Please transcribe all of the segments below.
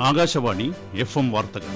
Akashvani F M വാർത്തകൾ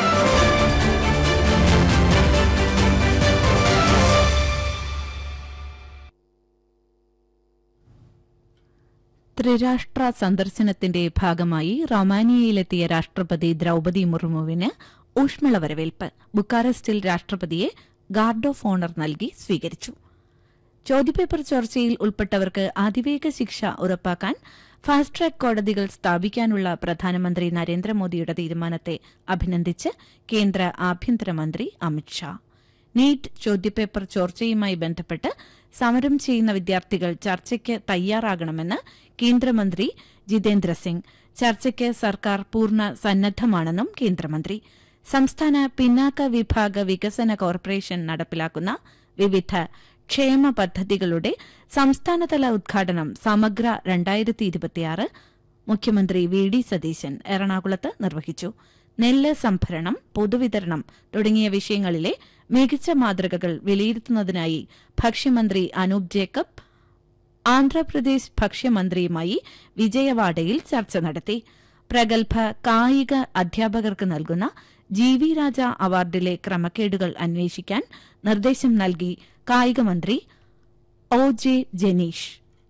ത്രിരാഷ്ട്ര സന്ദർശനത്തിന്റെ ഭാഗമായി റൊമാനിയയിലെത്തിയ രാഷ്ട്രപതി ദ്രൌപതി മുർമുവിന് ഊഷ്മള വരവേൽപ്പ് ബുക്കാറസ്റ്റിൽ രാഷ്ട്രപതിയെ ഗാർഡ് ഓഫ് ഓണർ നൽകി സ്വീകരിച്ചു ചോദ്യപേപ്പർ ചോർച്ചയിൽ ഉൾപ്പെട്ടവർക്ക് അതിവേഗ ശിക്ഷ ഉറപ്പാക്കാൻ ഫാസ്റ്റ് ട്രാക്ക് കോടതികൾ സ്ഥാപിക്കാനുള്ള പ്രധാനമന്ത്രി നരേന്ദ്രമോദിയുടെ തീരുമാനത്തെ അഭിനന്ദിച്ച് കേന്ദ്ര ആഭ്യന്തരമന്ത്രി അമിത്ഷാ നീറ്റ് ചോദ്യപേപ്പർ ചോർച്ചയുമായി ബന്ധപ്പെട്ട് സമരം ചെയ്യുന്ന വിദ്യാർത്ഥികൾ ചർച്ചയ്ക്ക് തയ്യാറാകണമെന്ന് കേന്ദ്രമന്ത്രി ജിതേന്ദ്ര സിംഗ് ചർച്ചയ്ക്ക് സർക്കാർ പൂർണ്ണ സന്നദ്ധമാണെന്നും കേന്ദ്രമന്ത്രി സംസ്ഥാന പിന്നാക്ക വിഭാഗ വികസന കോർപ്പറേഷൻ നടപ്പിലാക്കുന്ന വിവിധ ക്ഷേമ പദ്ധതികളുടെ സംസ്ഥാനതല ഉദ്ഘാടനം സമഗ്ര രണ്ടായിരത്തി ഇരുപത്തിയാറ് മുഖ്യമന്ത്രി വി ഡി സതീശൻ എറണാകുളത്ത് നിർവഹിച്ചു നെല്ല് സംഭരണം പൊതുവിതരണം തുടങ്ങിയ വിഷയങ്ങളിലെ മികച്ച മാതൃകകൾ വിലയിരുത്തുന്നതിനായി ഭക്ഷ്യമന്ത്രി അനൂപ് ജേക്കബ് ആന്ധ്രാപ്രദേശ് ഭക്ഷ്യമന്ത്രിയുമായി വിജയവാഡയിൽ ചർച്ച നടത്തി പ്രഗത്ഭ കായിക അധ്യാപകർക്ക് നൽകുന്ന ജി വി രാജ അവാർഡിലെ ക്രമക്കേടുകൾ അന്വേഷിക്കാൻ നിർദ്ദേശം നൽകി കായികമന്ത്രി ഒ ജെ ജനീഷ്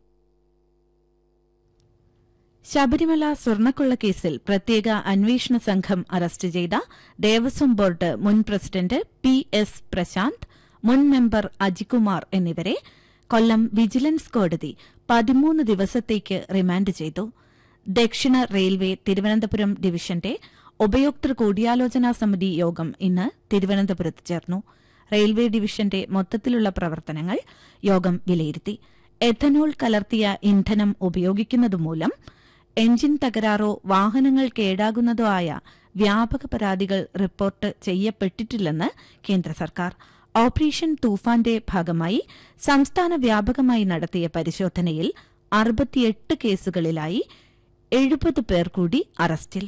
ശബരിമല സ്വർണ്ണക്കൊള്ളക്കേസിൽ പ്രത്യേക അന്വേഷണ സംഘം അറസ്റ്റ് ചെയ്ത ദേവസ്വം ബോർഡ് മുൻ പ്രസിഡന്റ് പി എസ് പ്രശാന്ത് മുൻ മെമ്പർ അജികുമാർ എന്നിവരെ കൊല്ലം വിജിലൻസ് കോടതി പതിമൂന്ന് ദിവസത്തേക്ക് റിമാൻഡ് ചെയ്തു ദക്ഷിണ റെയിൽവേ തിരുവനന്തപുരം ഡിവിഷന്റെ ഉപയോക്തൃ കൂടിയാലോചനാ സമിതി യോഗം ഇന്ന് തിരുവനന്തപുരത്ത് ചേർന്നു റെയിൽവേ ഡിവിഷന്റെ മൊത്തത്തിലുള്ള പ്രവർത്തനങ്ങൾ യോഗം വിലയിരുത്തി എഥനോൾ കലർത്തിയ ഇന്ധനം ഉപയോഗിക്കുന്നതുമൂലം എഞ്ചിൻ തകരാറോ വാഹനങ്ങൾ കേടാകുന്നതോ ആയ വ്യാപക പരാതികൾ റിപ്പോർട്ട് ചെയ്യപ്പെട്ടിട്ടില്ലെന്ന് കേന്ദ്ര സർക്കാർ ഓപ്പറേഷൻ തൂഫാന്റെ ഭാഗമായി സംസ്ഥാന വ്യാപകമായി നടത്തിയ പരിശോധനയിൽ അറുപത്തിയെട്ട് കേസുകളിലായി എഴുപത് പേർ കൂടി അറസ്റ്റിൽ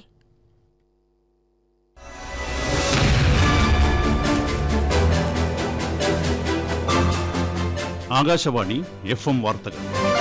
ആകാശവാണി എഫ് എം വാർത്തകൾ